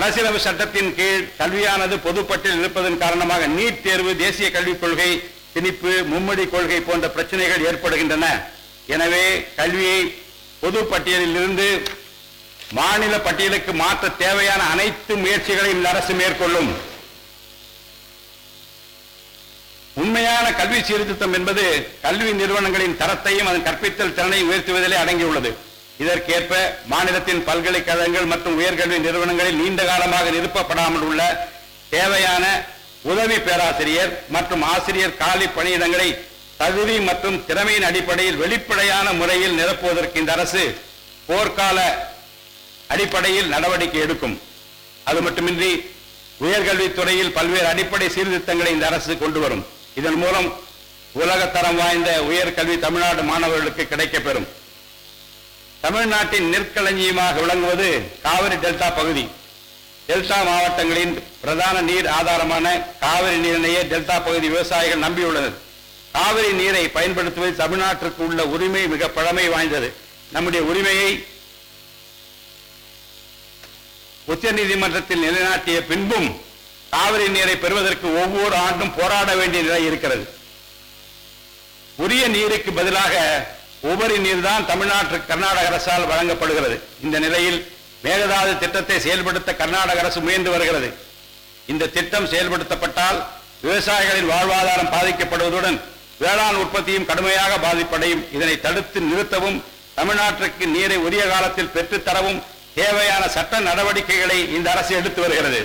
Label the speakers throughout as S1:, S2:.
S1: அரசியலமைப்பு சட்டத்தின் கீழ் கல்வியானது பொதுப்பட்டியல் இருப்பதன் காரணமாக நீட் தேர்வு தேசிய கல்விக் கொள்கை திணிப்பு மும்மொழி கொள்கை போன்ற பிரச்சனைகள் ஏற்படுகின்றன எனவே கல்வியை பொது பட்டியலில் இருந்து மாநில பட்டியலுக்கு மாற்ற தேவையான அனைத்து முயற்சிகளையும் இந்த அரசு மேற்கொள்ளும் உண்மையான கல்வி சீர்திருத்தம் என்பது கல்வி நிறுவனங்களின் தரத்தையும் அதன் கற்பித்தல் திறனை உயர்த்துவதிலே அடங்கியுள்ளது இதற்கேற்ப மாநிலத்தின் பல்கலைக்கழகங்கள் மற்றும் உயர்கல்வி நிறுவனங்களில் நீண்ட காலமாக நிரப்பப்படாமல் உள்ள தேவையான உதவி பேராசிரியர் மற்றும் ஆசிரியர் காலி பணியிடங்களை தகுதி மற்றும் திறமையின் அடிப்படையில் வெளிப்படையான முறையில் நிரப்புவதற்கு இந்த அரசு போர்க்கால அடிப்படையில் நடவடிக்கை எடுக்கும் அது மட்டுமின்றி உயர்கல்வித்துறையில் பல்வேறு அடிப்படை சீர்திருத்தங்களை இந்த அரசு கொண்டு வரும் இதன் மூலம் உலகத்தரம் வாய்ந்த உயர்கல்வி தமிழ்நாடு மாணவர்களுக்கு கிடைக்கப்பெறும் தமிழ்நாட்டின் நெற்களஞ்சியமாக விளங்குவது காவிரி டெல்டா பகுதி டெல்டா மாவட்டங்களின் பிரதான நீர் ஆதாரமான காவிரி நீரினையே டெல்டா பகுதி விவசாயிகள் நம்பியுள்ளனர் காவிரி நீரை பயன்படுத்துவது தமிழ்நாட்டிற்கு உள்ள உரிமை மிக பழமை வாய்ந்தது நம்முடைய உரிமையை உச்சநீதிமன்றத்தில் நிலைநாட்டிய பின்பும் காவிரி நீரை பெறுவதற்கு ஒவ்வொரு ஆண்டும் போராட வேண்டிய நிலை இருக்கிறது உரிய நீருக்கு பதிலாக உபரி நீர் தான் தமிழ்நாட்டுக்கு கர்நாடக அரசால் வழங்கப்படுகிறது இந்த நிலையில் மேகதாது திட்டத்தை செயல்படுத்த கர்நாடக அரசு முயன்று வருகிறது இந்த திட்டம் செயல்படுத்தப்பட்டால் விவசாயிகளின் வாழ்வாதாரம் பாதிக்கப்படுவதுடன் வேளாண் உற்பத்தியும் கடுமையாக பாதிப்படையும் இதனை தடுத்து நிறுத்தவும் தமிழ்நாட்டிற்கு நீரை உரிய காலத்தில் பெற்றுத் தரவும் தேவையான சட்ட நடவடிக்கைகளை இந்த அரசு எடுத்து வருகிறது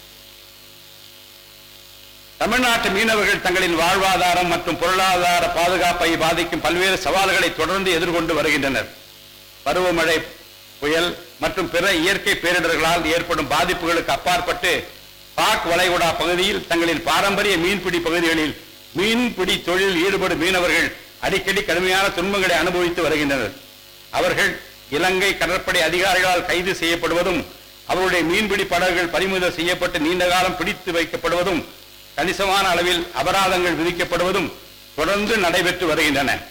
S1: தமிழ்நாட்டு மீனவர்கள் தங்களின் வாழ்வாதாரம் மற்றும் பொருளாதார பாதுகாப்பை பாதிக்கும் பல்வேறு சவால்களை தொடர்ந்து எதிர்கொண்டு வருகின்றனர் பருவமழை புயல் மற்றும் பிற இயற்கை பேரிடர்களால் ஏற்படும் பாதிப்புகளுக்கு அப்பாற்பட்டு பாக் வளைகுடா பகுதியில் தங்களின் பாரம்பரிய மீன்பிடி பகுதிகளில் மீன்பிடி தொழிலில் ஈடுபடும் மீனவர்கள் அடிக்கடி கடுமையான துன்பங்களை அனுபவித்து வருகின்றனர் அவர்கள் இலங்கை கடற்படை அதிகாரிகளால் கைது செய்யப்படுவதும் அவருடைய மீன்பிடி படகுகள் பறிமுதல் செய்யப்பட்டு நீண்ட காலம் பிடித்து வைக்கப்படுவதும் கணிசமான அளவில் அபராதங்கள் விதிக்கப்படுவதும் தொடர்ந்து நடைபெற்று வருகின்றன